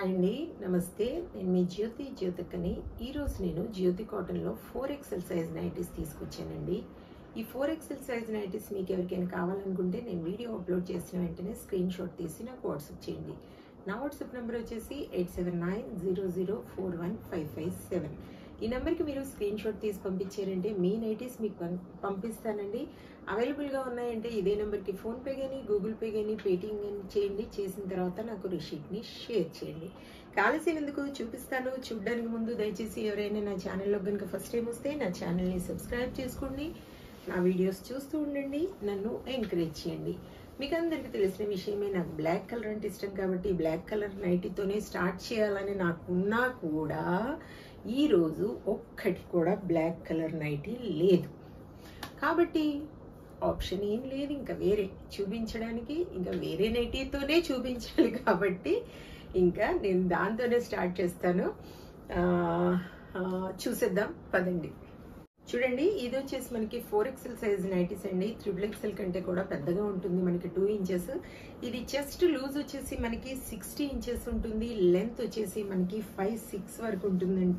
hi అండి నమస్తే నేను మీ జ్యోతి జ్యోతికని ఈరోజు నేను జ్యోతి కాటన్లో ఫోర్ ఎక్సెల్ సైజ్ నైటీస్ తీసుకొచ్చానండి ఈ ఫోర్ ఎక్సెల్ సైజ్ నైటీస్ మీకు ఎవరికైనా కావాలనుకుంటే నేను వీడియో అప్లోడ్ చేసిన వెంటనే స్క్రీన్ షాట్ తీసి నాకు వాట్సాప్ చేయండి నా వాట్సాప్ నెంబర్ వచ్చేసి eight seven nine zero zero four one five five seven ఈ నెంబర్కి మీరు స్క్రీన్ షాట్ తీసి పంపించారంటే మీ నైటీస్ మీకు పం- పంపిస్తానండి అవైలబుల్గా ఉన్నాయంటే ఇదే నెంబర్కి ఫోన్పే కానీ గూగుల్ పే కానీ పేటిఎం కానీ చేయండి చేసిన తర్వాత నాకు రిషీట్ని షేర్ చేయండి కావలసినందుకు చూపిస్తాను చూడడానికి ముందు దయచేసి ఎవరైనా నా ఛానల్లో కనుక ఫస్ట్ టైం వస్తే నా ఛానల్ని సబ్స్క్రైబ్ చేసుకోండి నా వీడియోస్ చూస్తూ ఉండండి నన్ను ఎంకరేజ్ చేయండి మీకు అందరికీ తెలిసిన విషయమే నాకు బ్లాక్ కలర్ అంటే ఇష్టం కాబట్టి బ్లాక్ కలర్ నైటీతోనే స్టార్ట్ చేయాలని నాకు ఉన్నా కూడా ఈరోజు ఒక్కటి కూడా బ్లాక్ కలర్ నైటీ లేదు కాబట్టి ఆప్షన్ ఏం లేదు ఇంకా వేరే చూపించడానికి ఇంకా వేరే నైటీతోనే చూపించాలి కాబట్టి ఇంకా నేను దాంతోనే స్టార్ట్ చేస్తాను ఆ, ఆ, చూసేద్దాం పదండి చూడండి ఇది వచ్చేసి మనకి ఫోర్ ఎక్సెల్ సైజ్ నైటీస్ అండి త్రిబుల్ ఎక్సెల్ కంటే కూడా పెద్దగా ఉంటుంది మనకి టూ ఇంచెస్ ఇది చెస్ట్ లూజ్ వచ్చేసి మనకి సిక్స్టీ ఇంచెస్ ఉంటుంది లెంత్ వచ్చేసి మనకి ఫైవ్ సిక్స్ వరకు ఉంటుందండి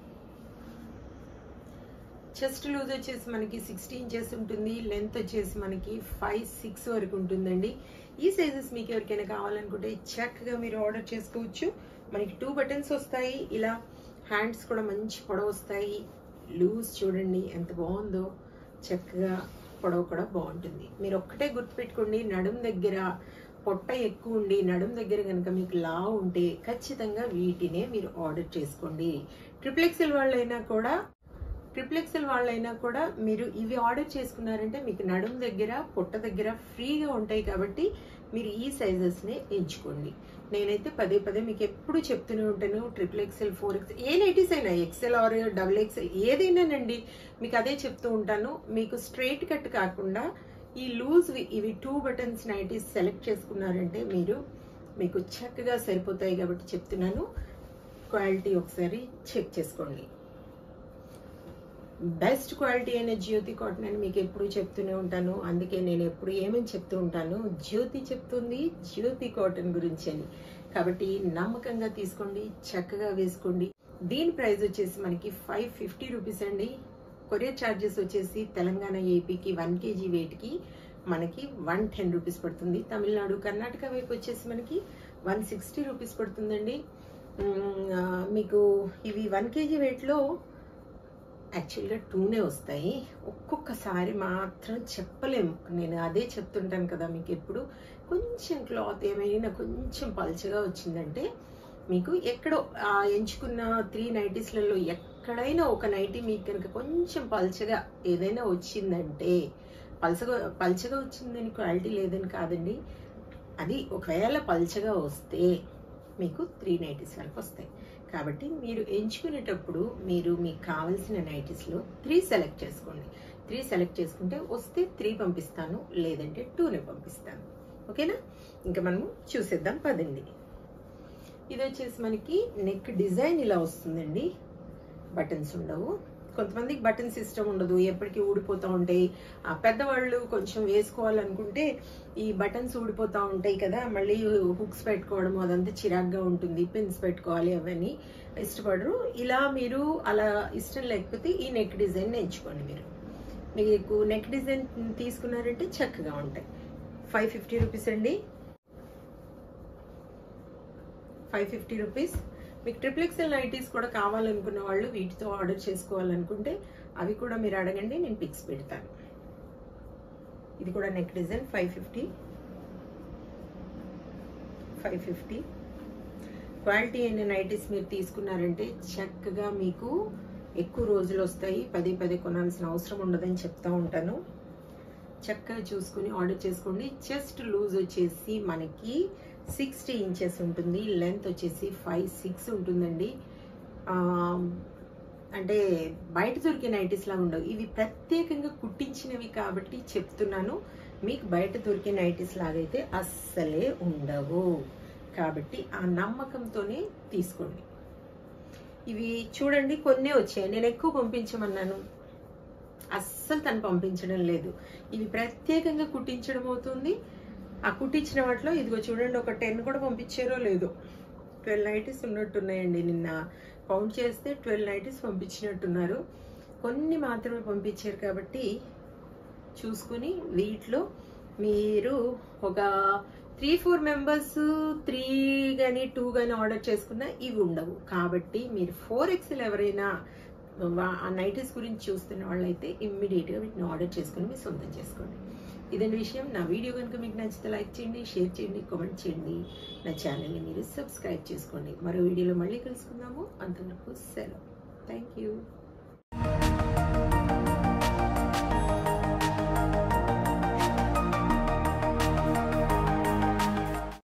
చెస్ట్ లూజ్ వచ్చేసి మనకి సిక్స్టీ ఇంచెస్ ఉంటుంది లెంత్ వచ్చేసి మనకి ఫైవ్ సిక్స్ వరకు ఉంటుందండి ఈ సైజెస్ మీకు ఎవరికైనా కావాలనుకుంటే చక్కగా మీరు ఆర్డర్ చేసుకోవచ్చు మనకి టూ బటన్స్ వస్తాయి ఇలా హ్యాండ్స్ కూడా మంచి పొడవు వస్తాయి లూజ్ చూడండి ఎంత బాగుందో చక్కగా పొడవు కూడా బాగుంటుంది మీరు ఒక్కటే గుర్తుపెట్టుకోండి నడుం దగ్గర పొట్ట ఎక్కువ ఉండి నడుం దగ్గర కనుక మీకు లా ఉంటే ఖచ్చితంగా వీటినే మీరు ఆర్డర్ చేసుకోండి ట్రిపుల్ ఎక్సెల్ వాళ్ళైనా కూడా ట్రిపుల్ ఎక్సెల్ వాళ్ళైనా కూడా మీరు ఇవి ఆర్డర్ చేసుకున్నారంటే మీకు నడుం దగ్గర పొట్ట దగ్గర ఫ్రీగా ఉంటాయి కాబట్టి మీరు ఈ సైజెస్నే ఎంచుకోండి నేనైతే పదే పదే మీకు ఎప్పుడు చెప్తూనే ఉంటాను ట్రిపుల్ ఎక్సెల్ ఫోర్ ఎక్సెల్ ఏ నైటీస్ అయినా ఎక్సెల్ ఆర్ డబుల్ ఎక్సెల్ ఏదైనానండి మీకు అదే చెప్తూ ఉంటాను మీకు స్ట్రైట్ కట్ కాకుండా ఈ లూజ్ ఇవి టూ బటన్స్ నైటీస్ సెలెక్ట్ చేసుకున్నారంటే మీరు మీకు చక్కగా సరిపోతాయి కాబట్టి చెప్తున్నాను క్వాలిటీ ఒకసారి చెక్ చేసుకోండి బెస్ట్ క్వాలిటీ అయిన జ్యోతి కాటన్ అని మీకు ఎప్పుడు చెప్తూనే ఉంటాను అందుకే నేను ఎప్పుడు ఏమని చెప్తూ ఉంటాను జ్యోతి చెప్తుంది జ్యోతి కాటన్ గురించి అని కాబట్టి నమ్మకంగా తీసుకోండి చక్కగా వేసుకోండి దీని ప్రైస్ వచ్చేసి మనకి ఫైవ్ ఫిఫ్టీ రూపీస్ అండి కొరియర్ ఛార్జెస్ వచ్చేసి తెలంగాణ ఏపీకి వన్ కేజీ వెయిట్కి మనకి వన్ టెన్ రూపీస్ పడుతుంది తమిళనాడు కర్ణాటక వైపు వచ్చేసి మనకి వన్ సిక్స్టీ రూపీస్ పడుతుందండి మ్, ఆ, మీకు ఇవి వన్ కేజీ వెయిట్లో యాక్చువల్గా టూనే వస్తాయి ఒక్కొక్కసారి మాత్రం చెప్పలేము నేను అదే చెప్తుంటాను కదా మీకు ఎప్పుడు కొంచెం క్లాత్ ఏమైనా కొంచెం పల్చగా వచ్చిందంటే మీకు ఎక్కడో ఆ ఎంచుకున్న త్రీ నైటీస్లలో ఎక్కడైనా ఒక నైటీ మీకు కనుక కొంచెం పల్చగా ఏదైనా వచ్చిందంటే పల్చగా పల్చగా వచ్చిందని క్వాలిటీ లేదని కాదండి అది ఒకవేళ పల్చగా వస్తే మీకు త్రీ నైటీస్ వరకు వస్తాయి కాబట్టి మీరు ఎంచుకునేటప్పుడు మీరు మీకు కావాల్సిన నైటీస్లో త్రీ సెలెక్ట్ చేసుకోండి త్రీ సెలెక్ట్ చేసుకుంటే వస్తే త్రీ పంపిస్తాను లేదంటే టూనే పంపిస్తాను ఓకేనా ఇంకా మనము చూసేద్దాం పదండి ఇది వచ్చేసి మనకి నెక్ డిజైన్ ఇలా వస్తుందండి బటన్స్ ఉండవు కొంతమందికి బటన్స్ ఇష్టం ఉండదు ఎప్పటికీ ఊడిపోతూ ఉంటాయి ఆ పెద్దవాళ్ళు కొంచెం వేసుకోవాలనుకుంటే ఈ బటన్స్ ఊడిపోతూ ఉంటాయి కదా మళ్ళీ హుక్స్ పెట్టుకోవడం అదంతా చిరాగ్గా ఉంటుంది పిన్స్ పెట్టుకోవాలి అవన్నీ ఇష్టపడరు ఇలా మీరు అలా ఇష్టం లేకపోతే ఈ నెక్ డిజైన్ ఎంచుకోండి మీరు మీకు నెక్ డిజైన్ తీసుకున్నారంటే చక్కగా ఉంటాయి ఫైవ్ ఫిఫ్టీ రూపీస్ అండి ఫైవ్ ఫిఫ్టీ రూపీస్ మీకు ట్రిపుల్ ఎక్సెల్ నైటీస్ కూడా కావాలనుకున్న వాళ్ళు వీటితో ఆర్డర్ చేసుకోవాలనుకుంటే అవి కూడా మీరు అడగండి నేను పిక్స్ పెడతాను ఇది కూడా neck design five fifty five fifty quality అయిన నైటీస్ మీరు తీసుకున్నారంటే చక్కగా మీకు ఎక్కువ రోజులు వస్తాయి పదే పదే కొనాల్సిన అవసరం ఉండదని చెప్తా ఉంటాను చక్కగా చూసుకుని ఆర్డర్ చేసుకోండి చెస్ట్ లూజ్ వచ్చేసి మనకి సిక్స్టీ ఇంచెస్ ఉంటుంది లెంత్ వచ్చేసి ఫైవ్ సిక్స్ ఉంటుందండి ఆ, అంటే బయట దొరికే నైటీస్ లా ఉండవు ఇవి ప్రత్యేకంగా కుట్టించినవి కాబట్టి చెప్తున్నాను మీకు బయట దొరికే నైటీస్ లాగైతే అస్సలే ఉండవు కాబట్టి ఆ నమ్మకంతోనే తీసుకోండి ఇవి చూడండి కొన్నే వచ్చాయి నేను ఎక్కువ పంపించమన్నాను అస్సలు తను పంపించడం లేదు ఇవి ప్రత్యేకంగా కుట్టించడం అవుతుంది ఆ కుట్టించిన వాటిలో ఇదిగో చూడండి ఒక టెన్ కూడా పంపించారో లేదో ట్వెల్వ్ నైటీస్ ఉన్నట్టున్నాయండి నిన్న కౌంట్ చేస్తే ట్వెల్వ్ నైటీస్ పంపించినట్టున్నారు కొన్ని మాత్రమే పంపించారు కాబట్టి చూసుకుని వీటిలో మీరు ఒక త్రీ ఫోర్ మెంబర్స్ త్రీ కానీ టూ కానీ ఆర్డర్ చేసుకున్నా ఇవి ఉండవు కాబట్టి మీరు ఫోర్ ఎక్స్ఎల్ ఎవరైనా వా- ఆ నైటీస్ గురించి చూస్తున్న వాళ్ళైతే ఇమ్మీడియట్గా వీటిని ఆర్డర్ చేసుకుని మీ సొంతం చేసుకోండి ఇదండి విషయం నా వీడియో కనుక మీకు నచ్చితే లైక్ చేయండి షేర్ చేయండి కామెంట్ చేయండి నా ఛానల్ని మీరు సబ్స్క్రైబ్ చేసుకోండి మరో వీడియోలో మళ్ళీ కలుసుకుందాము అంతవరకు సెలవు థ్యాంక్ యూ